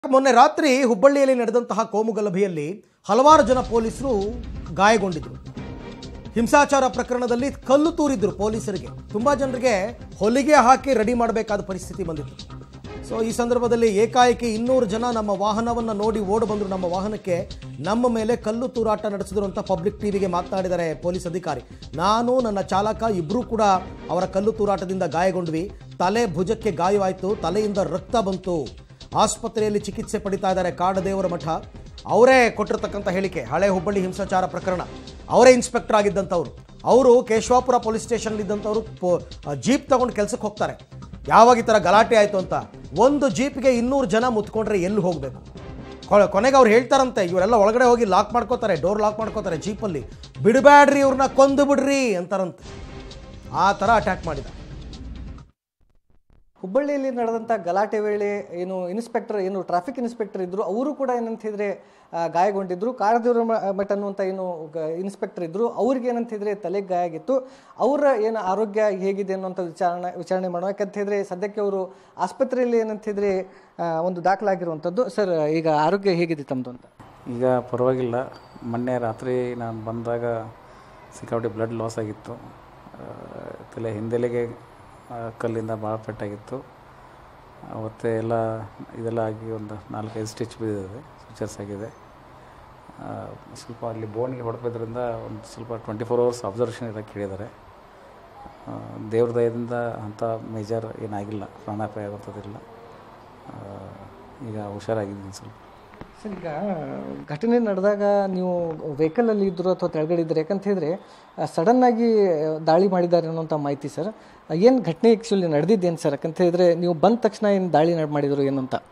ಮೊನ್ನೆ ರಾತ್ರಿ ಹುಬ್ಬಳ್ಳಿಯಲ್ಲಿ ನಡೆದಂತಹ ಕೋಮುಗಲಭೆಯಲ್ಲಿ ಹಲವಾರು ಜನ ಪೊಲೀಸರು ಗಾಯಗೊಂಡಿದ್ರು ಹಿಂಸಾಚಾರ ಪ್ರಕರಣದಲ್ಲಿ ಕಲ್ಲು ತೂರಿದ್ರು ಪೊಲೀಸರಿಗೆ ತುಂಬಾ ಜನರಿಗೆ ಹೊಲಿಗೆ ಹಾಕಿ ರೆಡಿ ಮಾಡಬೇಕಾದ ಪರಿಸ್ಥಿತಿ ಬಂದಿತ್ತು ಸೊ ಈ ಸಂದರ್ಭದಲ್ಲಿ ಏಕಾಏಕಿ ಇನ್ನೂರು ಜನ ನಮ್ಮ ವಾಹನವನ್ನು ನೋಡಿ ಓಡ್ ಬಂದ್ರು ನಮ್ಮ ವಾಹನಕ್ಕೆ ನಮ್ಮ ಮೇಲೆ ಕಲ್ಲು ತೂರಾಟ ನಡೆಸಿದ್ರು ಅಂತ ಪಬ್ಲಿಕ್ ಟಿವಿಗೆ ಮಾತನಾಡಿದ್ದಾರೆ ಪೊಲೀಸ್ ಅಧಿಕಾರಿ ನಾನು ನನ್ನ ಚಾಲಕ ಇಬ್ಬರೂ ಕೂಡ ಅವರ ಕಲ್ಲು ತೂರಾಟದಿಂದ ಗಾಯಗೊಂಡ್ವಿ ತಲೆ ಭುಜಕ್ಕೆ ಗಾಯವಾಯಿತು ತಲೆಯಿಂದ ರಕ್ತ ಬಂತು ಆಸ್ಪತ್ರೆಯಲ್ಲಿ ಚಿಕಿತ್ಸೆ ಪಡಿತಾ ಇದ್ದಾರೆ ಕಾಡದೇವರ ಮಠ ಅವರೇ ಕೊಟ್ಟಿರ್ತಕ್ಕಂಥ ಹೇಳಿಕೆ ಹಳೆ ಹುಬ್ಬಳ್ಳಿ ಹಿಂಸಾಚಾರ ಪ್ರಕರಣ ಅವರೇ ಇನ್ಸ್ಪೆಕ್ಟರ್ ಆಗಿದ್ದಂಥವ್ರು ಅವರು ಕೇಶವಾಪುರ ಪೊಲೀಸ್ ಸ್ಟೇಷನ್ ಇದ್ದಂಥವ್ರು ಪೊ- ಜೀಪ್ ತಗೊಂಡು ಕೆಲಸಕ್ಕೆ ಹೋಗ್ತಾರೆ ಯಾವಾಗ ಈ ಥರ ಗಲಾಟೆ ಆಯಿತು ಅಂತ ಒಂದು ಜೀಪ್ಗೆ ಇನ್ನೂರು ಜನ ಮುತ್ಕೊಂಡ್ರೆ ಎಲ್ಲಿ ಹೋಗಬೇಕು ಕೊನೆಗೆ ಅವ್ರು ಹೇಳ್ತಾರಂತೆ ಇವರೆಲ್ಲ ಒಳಗಡೆ ಹೋಗಿ ಲಾಕ್ ಮಾಡ್ಕೋತಾರೆ ಡೋರ್ ಲಾಕ್ ಮಾಡ್ಕೋತಾರೆ ಜೀಪಲ್ಲಿ ಬಿಡಬ್ಯಾಡ್ರಿ ಇವ್ರನ್ನ ಕೊಂದು ಬಿಡ್ರಿ ಅಂತಾರಂತೆ ಆ ಥರ ಅಟ್ಯಾಕ್ ಮಾಡಿದ ಹುಬ್ಬಳ್ಳಿಯಲ್ಲಿ ನಡೆದಂಥ ಗಲಾಟೆ ವೇಳೆ ಏನು ಇನ್ಸ್ಪೆಕ್ಟರ್ ಏನು ಟ್ರಾಫಿಕ್ ಇನ್ಸ್ಪೆಕ್ಟರ್ ಇದ್ರು ಅವರು ಕೂಡ ಏನಂತಿದ್ರೆ ಆ, ಗಾಯಗೊಂಡಿದ್ರು ಕಾರದೇವ್ರ ಮ- ಮಠ ಅನ್ನುವಂಥ ಏನು ಗ- ಇನ್ಸ್ಪೆಕ್ಟರ್ ಇದ್ರು ಅವ್ರಿಗೆ ಏನಂತಿದ್ರೆ ತಲೆಗೆ ಗಾಯ ಆಗಿತ್ತು ಅವರ ಏನು ಆರೋಗ್ಯ ಹೇಗಿದೆ ಅನ್ನುವಂಥ ವಿಚಾರಣೆ ವಿಚಾರಣೆ ಮಾಡೋಣ ಯಾಕಂತ ಹೇಳಿದ್ರೆ ಸದ್ಯಕ್ಕೆ ಅವರು ಆಸ್ಪತ್ರೆಯಲ್ಲಿ ಏನಂತಿದ್ರೆ ಆ, ಒಂದು ದಾಖಲಾಗಿರುವಂಥದ್ದು ಸರ್ ಈಗ ಆರೋಗ್ಯ ಹೇಗಿದೆ ತಮ್ಮದು ಅಂತ ಈಗ ಪರವಾಗಿಲ್ಲ ಮೊನ್ನೆ ರಾತ್ರಿ ನಾನು ಬಂದಾಗ ಸಿಕ್ಕಾಪಟ್ಟೆ ಬ್ಲಡ್ ಲಾಸ್ ಆಗಿತ್ತು ಆ, ತಲೆ ಹಿಂದೆಲೆಗೆ ಆ, ಕಲ್ಲಿಂದ ಭಾಳ ಪೆಟ್ಟಾಗಿತ್ತು ಅವತ್ತೇ ಎಲ್ಲ ಇದೆಲ್ಲ ಆಗಿ ಒಂದು ನಾಲ್ಕೈದು ಸ್ಟಿಚ್ ಬಿದ್ದಿದೆ ಸ್ಟಿಚರ್ಸ್ ಆಗಿದೆ ಆ, ಸ್ವಲ್ಪ ಅಲ್ಲಿ ಬೋನ್ಗೆ ಹೊಡೆದ್ರಿಂದ ಒಂದು ಸ್ವಲ್ಪ ಟ್ವೆಂಟಿ ಫೋರ್ ಅವರ್ಸ್ ಅಬ್ಸರ್ವೇಷನ್ ಇರೋಕ್ಕೆ ಹೇಳಿದ್ದಾರೆ ಆ, ದೇವ್ರ ದಯದಿಂದ ಅಂಥ ಮೇಜರ್ ಏನಾಗಿಲ್ಲ ಪ್ರಾಣಾಪಾಯ ಆಗುತ್ತದಿಲ್ಲ ಆ, ಈಗ ಹುಷಾರಾಗಿದ್ದೀನಿ ಸ್ವಲ್ಪ ಸರ್ ಈಗ ಘಟನೆ ನಡೆದಾಗ ನೀವು ವೆಹಿಕಲಲ್ಲಿ ಇದ್ರು ಅಥವಾ ಕೆಳಗಡೆ ಇದ್ದರೆ ಯಾಕಂತ ಹೇಳಿದ್ರೆ ಸಡನ್ ಆಗಿ ದಾಳಿ ಮಾಡಿದ್ದಾರೆ ಅನ್ನೋಂಥ ಮಾಹಿತಿ ಸರ್ ಏನು ಘಟನೆ ಆ್ಯಕ್ಚುಲಿ ನಡೆದಿದ್ದೇನು ಸರ್ ಯಾಕಂತ ಹೇಳಿದ್ರೆ ನೀವು ಬಂದ ತಕ್ಷಣ ಏನು ದಾಳಿ ನಡ್ ಮಾಡಿದ್ರು ಏನು ಅಂತ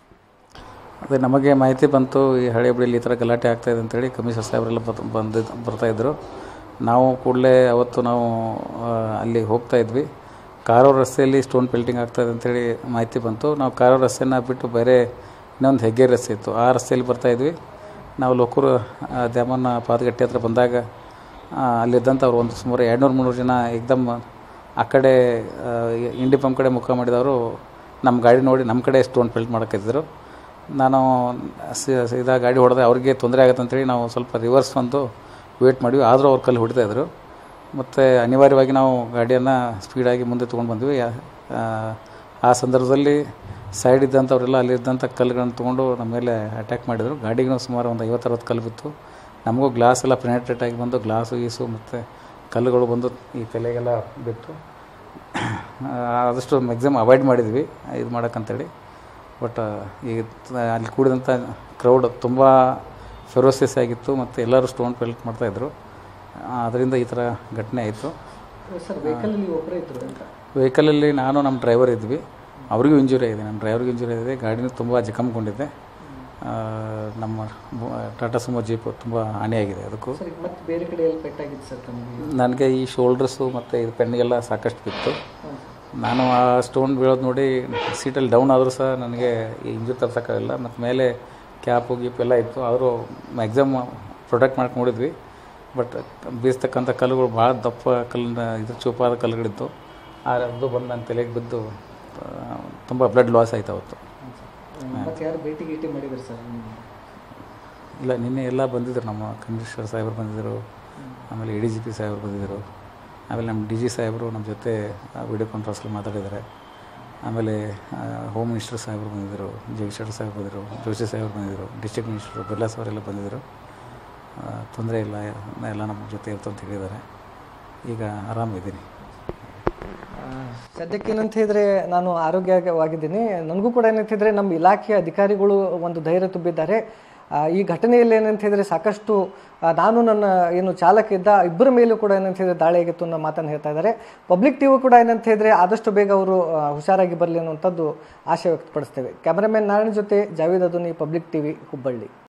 ಅದೇ ನಮಗೆ ಮಾಹಿತಿ ಬಂತು ಈ ಹಳೆ ಬಳಿಯಲ್ಲಿ ಈ ಥರ ಗಲಾಟೆ ಆಗ್ತಾಯಿದೆ ಅಂತೇಳಿ ಕಮಿಷನರ್ ಸಾಹೇಬರೆಲ್ಲ ಬತ್ ಬಂದಿದ್ದು ಬರ್ತಾಯಿದ್ರು ನಾವು ಕೂಡಲೇ ಅವತ್ತು ನಾವು ಆ, ಅಲ್ಲಿ ಹೋಗ್ತಾ ಇದ್ವಿ ಕಾರೂರು ರಸ್ತೆಯಲ್ಲಿ ಸ್ಟೋನ್ ಪೆಲ್ಟಿಂಗ್ ಆಗ್ತಾಯಿದೆ ಅಂತೇಳಿ ಮಾಹಿತಿ ಬಂತು ನಾವು ಕಾರೂರು ರಸ್ತೆನ ಬಿಟ್ಟು ಬೇರೆ ಇನ್ನೊಂದು ಹೆಗ್ಗೆ ರಸ್ತೆ ಇತ್ತು ಆ ರಸ್ತೆಯಲ್ಲಿ ಬರ್ತಾಯಿದ್ವಿ ನಾವು ಲೋಕೂರು ಆ, ದ್ಯಾಮನ್ನ ಪಾದಗಟ್ಟೆ ಹತ್ರ ಬಂದಾಗ ಆ, ಅಲ್ಲಿದ್ದಂಥವ್ರು ಒಂದು ಸುಮಾರು ಎರಡುನೂರು ಮುನ್ನೂರು ಜನ ಏಕ್ದಮ್ ಆ ಕಡೆ ಆ, ಇಂಡಿ ಪಂಪ್ ಕಡೆ ಮುಖ ಮಾಡಿದವರು ನಮ್ಮ ಗಾಡಿ ನೋಡಿ ನಮ್ಮ ಕಡೆ ಸ್ಟೋನ್ ಪೆಲ್ಟ್ ಮಾಡೋಕ್ಕಿದ್ರು ನಾನು ಸಿ- ಸೀದಾ ಗಾಡಿ ಹೊಡೆದ್ರೆ ಅವ್ರಿಗೆ ತೊಂದರೆ ಆಗುತ್ತೆ ಅಂತೇಳಿ ನಾವು ಸ್ವಲ್ಪ ರಿವರ್ಸ್ ಬಂದು ವೇಟ್ ಮಾಡಿವಿ ಆದರೂ ಅವ್ರ ಕಲ್ಲು ಹೊಡಿತಾಯಿದ್ರು ಮತ್ತು ಅನಿವಾರ್ಯವಾಗಿ ನಾವು ಗಾಡಿಯನ್ನು ಸ್ಪೀಡಾಗಿ ಮುಂದೆ ತೊಗೊಂಡು ಬಂದ್ವಿ ಯಾ- ಆ, ಆ ಸಂದರ್ಭದಲ್ಲಿ ಸೈಡ್ ಇದ್ದಂಥವ್ರೆಲ್ಲ ಅಲ್ಲಿದ್ದಂಥ ಕಲ್ಲುಗಳನ್ನು ತೊಗೊಂಡು ನಮ್ಮ ಮೇಲೆ ಅಟ್ಯಾಕ್ ಮಾಡಿದರು ಗಾಡಿಗೂ ಸುಮಾರು ಒಂದು ಐವತ್ತರವತ್ತು ಕಲ್ಲು ಬಿತ್ತು ನಮಗೂ ಗ್ಲಾಸ್ ಎಲ್ಲ ಪೆನೆಟ್ರೇಟ್ ಆಗಿ ಬಂದು ಗ್ಲಾಸು ಗೀಸು ಮತ್ತು ಕಲ್ಲುಗಳು ಬಂದು ಈ ತಲೆಗೆಲ್ಲ ಬಿತ್ತು ಆ, ಆದಷ್ಟು ಮ್ಯಾಕ್ಸಿಮಮ್ ಅವಾಯ್ಡ್ ಮಾಡಿದ್ವಿ ಇದು ಮಾಡೋಕ್ಕಂತೇಳಿ ಬಟ್ ಈಗ ತ- ಅಲ್ಲಿ ಕೂಡಿದಂಥ ಕ್ರೌಡ್ ತುಂಬ ಫೆರೋಸಿಯಸ್ ಆಗಿತ್ತು ಮತ್ತು ಎಲ್ಲರೂ ಸ್ಟೋನ್ ಪೆಲ್ಟ್ ಮಾಡ್ತಾಯಿದ್ರು ಅದರಿಂದ ಈ ಥರ ಘಟನೆ ಆಯಿತು ಸರ್ ವೆಹಿಕಲಲ್ಲಿ ಒಬ್ಬರೇ ಇದ್ರು ಅಂತ ವೆಹಿಕಲಲ್ಲಿ ನಾನು ನಮ್ಮ ಡ್ರೈವರ್ ಇದ್ವಿ ಅವ್ರಿಗೂ ಇಂಜುರಿ ಆಗಿದೆ ನಮ್ಮ ಡ್ರೈವರ್ಗೂ ಇಂಜುರಿ ಆಗಿದೆ ಗಾಡಿನೂ ತುಂಬ ಜಖಮ್ಕೊಂಡಿದೆ ಆ, ನಮ್ಮ ಬ- ಟಾಟಾ ಸುಮೋ ಜೀಪು ತುಂಬ ಹಾನಿಯಾಗಿದೆ ಅದಕ್ಕೂ ಸರ್ ಈಗ ಮತ್ತೆ ಬೇರೆ ಕಡೆ ಎಲ್ಲಿ ಪೆಟ್ಟಾಗಿತ್ತು ಸರ್ ತಮಗೆ ನನಗೆ ಈ ಶೋಲ್ಡರ್ಸು ಮತ್ತು ಇದು ಪೆನ್ನಿಗೆಲ್ಲ ಸಾಕಷ್ಟು ಬಿತ್ತು ನಾನು ಆ ಸ್ಟೋನ್ ಬೀಳೋದು ನೋಡಿ ಸೀಟಲ್ಲಿ ಡೌನ್ ಆದರೂ ಸಹ ನನಗೆ ಇಂಜುರಿ ತರ್ಸೋಕ್ಕಾಗಲ್ಲ ಮತ್ತು ಮೇಲೆ ಕ್ಯಾಪು ಗೀಪ್ ಎಲ್ಲ ಇತ್ತು ಆದರೂ ಮ್ಯಾಕ್ಸಿಮಮ್ ಪ್ರೊಟೆಕ್ಟ್ ಮಾಡ್ಕೊಂಡು ನೋಡಿದ್ವಿ ಬಟ್ ಬೀಸ್ತಕ್ಕಂಥ ಕಲ್ಲುಗಳು ಭಾಳ ದಪ್ಪ ಕಲ್ಲಿನ ಇದು ಚೂಪಾದ ಕಲ್ಲುಗಳಿತ್ತು ಆ ಅದು ಬಂದು ನನ್ನ ತಲೆಗೆ ಬಿದ್ದು ತುಂಬ ಬ್ಲಡ್ ಲಾಸ್ ಆಯ್ತು ಅವತ್ತು ಮತ್ತೆ ಯಾರು ಭೇಟಿ ಗೀಟಿ ಮಾಡಿದ್ರು ಸರ್ ಇಲ್ಲ ನಿನ್ನೆ ಎಲ್ಲ ಬಂದಿದ್ದರು ನಮ್ಮ ಕಮಿಷನರ್ ಸಾಹೇಬರು ಬಂದಿದ್ದರು ಆಮೇಲೆ ಎ ಡಿ ಜಿ ಪಿ ಸಾಹೇಬರು ಬಂದಿದ್ದರು ಆಮೇಲೆ ನಮ್ಮ ಡಿ ಜಿ ಸಾಹೇಬರು ನಮ್ಮ ಜೊತೆ ವಿಡಿಯೋ ಕಾನ್ಫರೆನ್ಸಲ್ಲಿ ಮಾತಾಡಿದ್ದಾರೆ ಆಮೇಲೆ ಆ, ಹೋಮ್ ಮಿನಿಸ್ಟರ್ ಸಾಹೇಬರು ಬಂದಿದ್ದರು ಜಗದೀಶ್ವರ ಸಾಹೇಬ್ ಬಂದಿದ್ದರು ಜೋಶಿ ಸಾಹೇಬರು ಬಂದಿದ್ದರು ಡಿಸ್ಟ್ರಿಕ್ಟ್ ಮಿನಿಸ್ಟರ್ ಬಿರ್ಲಾ ಅವರೆಲ್ಲ ಬಂದಿದ್ದರು ತೊಂದರೆ ಇಲ್ಲ ಎಲ್ಲ ನಮ್ಮ ಜೊತೆ ಇರ್ತು ಅಂತ ಹೇಳಿದ್ದಾರೆ ಈಗ ಆರಾಮಿದ್ದೀನಿ ಸದ್ಯಕ್ಕೆ ಏನಂತ ಹೇಳಿದ್ರೆ ನಾನು ಆರೋಗ್ಯವಾಗಿದ್ದೀನಿ ನನಗೂ ಕೂಡ ಏನಂತ ಹೇಳಿದ್ರೆ ನಮ್ಮ ಇಲಾಖೆಯ ಅಧಿಕಾರಿಗಳು ಒಂದು ಧೈರ್ಯ ತುಂಬಿದ್ದಾರೆ ಆ, ಈ ಘಟನೆಯಲ್ಲಿ ಏನಂತ ಹೇಳಿದ್ರೆ ಸಾಕಷ್ಟು ಆ, ನಾನು ನನ್ನ ಏನು ಚಾಲಕ ಇದ್ದ ಇಬ್ಬರ ಮೇಲೂ ಕೂಡ ಏನಂತ ಹೇಳಿದ್ರೆ ದಾಳಿ ಆಗಿತ್ತು ಅನ್ನೋ ಮಾತನ್ನು ಹೇಳ್ತಾ ಇದ್ದಾರೆ ಪಬ್ಲಿಕ್ ಟಿವಿ ಕೂಡ ಏನಂತ ಹೇಳಿದ್ರೆ ಆದಷ್ಟು ಬೇಗ ಅವರು ಆ, ಹುಷಾರಾಗಿ ಬರಲಿ ಅನ್ನುವಂಥದ್ದು ಆಶೆ ವ್ಯಕ್ತಪಡಿಸ್ತೇವೆ ಕ್ಯಾಮರಾಮನ್ ನಾರಾಯಣ ಜೊತೆ ಜಾವೇದ್ ಅದುನಿ ಪಬ್ಲಿಕ್ ಟಿವಿ ಹುಬ್ಬಳ್ಳಿ